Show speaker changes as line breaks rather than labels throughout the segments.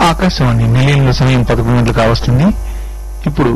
ఆకాశవాణి నిలయంలో సమయం పదకొండు గంటలు కావస్తుంది ఇప్పుడు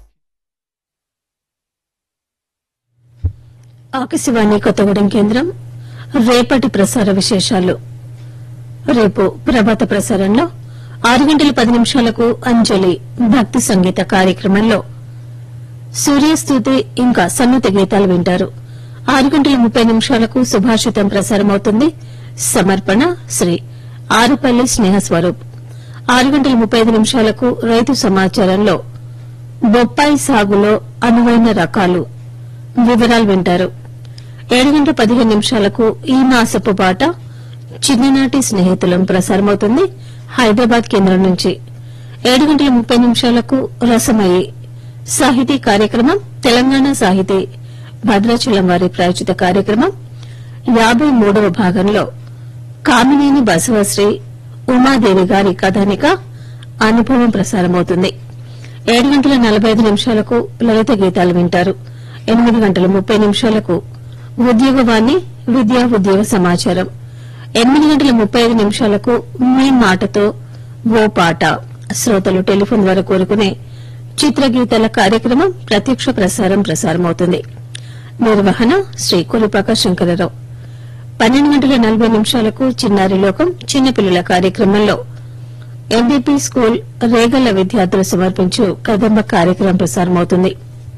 ఆకాశవాణి కొత్తగూడెం కేంద్రం రేపటి ప్రసార విశేషాలు రేపు ప్రభాత ప్రసారంలో ఆరు గంటల పది నిమిషాలకు అంజలి భక్తి సంగీత కార్యక్రమంలో సూర్యస్థుతి ఇంకా సన్నుత గీతాలు వింటారు ఆరు గంటల ముప్పై నిమిషాలకు సుభాషితం ప్రసారమవుతుంది సమర్పణ శ్రీ ఆరుపల్లి స్నేహస్వరూప్ ఆరు గంటల ముప్పై ఐదు నిమిషాలకు రైతు సమాచారంలో బొప్పాయి సాగులో అనువైన రకాలు వివరాలు వింటారు ఏడు గంటల పదిహేను నిమిషాలకు ఈ మాసపు పాట చిన్ననాటి స్నేహితులం ప్రసారమవుతుంది హైదరాబాద్ కేంద్రం నుంచి ఏడు గంటల ముప్పై నిమిషాలకు రసమయి సాహితీ కార్యక్రమం తెలంగాణ సాహితీ భద్రాచలం వారి ప్రాయోజిత కార్యక్రమం యాబై మూడవ భాగంలో కామినేని బసవశ్రీ ఉమాదేవి గారి కథానిక అనుభవం ప్రసారమవుతుంది ఏడు గంటల నలభై ఐదు నిమిషాలకు లలిత గీతాలు వింటారు ఎనిమిది గంటల ముప్పై నిమిషాలకు ఉద్యోగవాణి విద్యా ఉద్యోగ సమాచారం ఎనిమిది గంటల ముప్పై ఐదు నిమిషాలకు మీ మాటతో ఓ పాట శ్రోతలు టెలిఫోన్ ద్వారా కోరుకునే చిత్రగీతాల కార్యక్రమం ప్రత్యక్ష ప్రసారం ప్రసారమవుతుంది నిర్వహణ శ్రీ కొలిపాక శంకరరావు పన్నెండు గంటల నలభై నిమిషాలకు చిన్నారి లోకం చిన్నపిల్లల కార్యక్రమంలో ఎంబీపీ స్కూల్ రేగల్ల విద్యార్థులు సమర్పించు కదంబ కార్యక్రమం ప్రసారమవుతుంది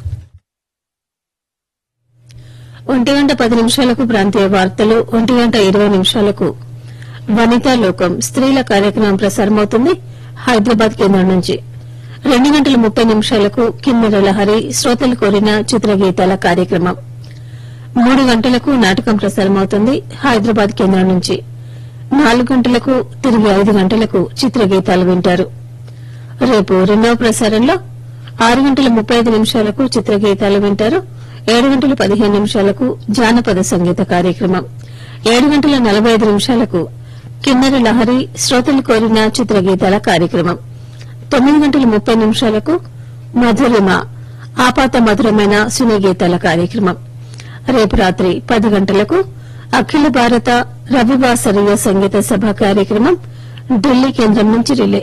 ఒంటి గంట పది నిమిషాలకు ప్రాంతీయ వార్తలు ఒంటి గంట ఇరవై నిమిషాలకు వనితా లోకం స్త్రీల కార్యక్రమం ప్రసారమవుతుంది హైదరాబాద్ కేంద్రం నుంచి రెండు గంటల ముప్పై నిమిషాలకు కిన్నెర లహరి శ్రోతలు కోరిన చిత్రగీతాల కార్యక్రమం మూడు గంటలకు నాటకం ప్రసారమవుతుంది హైదరాబాద్ కేంద్రం నుంచి నాలుగు గంటలకు తిరిగి ఐదు గంటలకు చిత్రగీతాలు వింటారు రేపు రెండవ ప్రసారంలో ఆరు గంటల ముప్పై ఐదు నిమిషాలకు చిత్రగీతాలు వింటారు ఏడు గంటల పదిహేను నిమిషాలకు జానపద సంగీత కార్యక్రమం ఏడు గంటల నలభై ఐదు నిమిషాలకు కిన్నెర లహరి శ్రోతలు కోరిన చిత్రగీతాల కార్యక్రమం తొమ్మిది గంటల ముప్పై నిమిషాలకు మధురిమ ఆపాత మధురమైన సినీ గీతాల కార్యక్రమం రేపు రాత్రి పది గంటలకు అఖిల భారత రవివాసరీయ సంగీత సభ కార్యక్రమం ఢిల్లీ కేంద్రం నుంచి రిలే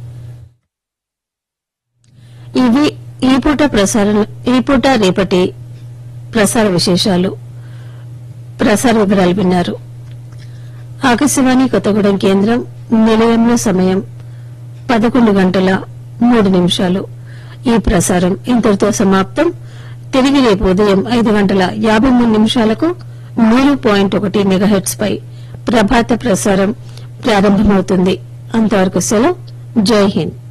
ఇవి ఈ పూట ప్రసారం ఈ పూట రేపటి ప్రసార విశేషాలు ప్రసార వివరాలు విన్నారు ఆకాశవాణి కొత్తగూడెం కేంద్రం నిలయంలో సమయం పదకొండు గంటల మూడు నిమిషాలు ఈ ప్రసారం ఇంతటితో సమాప్తం తిరిగి రేపు ఉదయం ఐదు గంటల యాబై మూడు నిమిషాలకు మూడు పాయింట్ ఒకటి మెగాహెట్స్ పై ప్రభాత ప్రసారం ప్రారంభమవుతుంది అంతవరకు సెలవు జై హింద్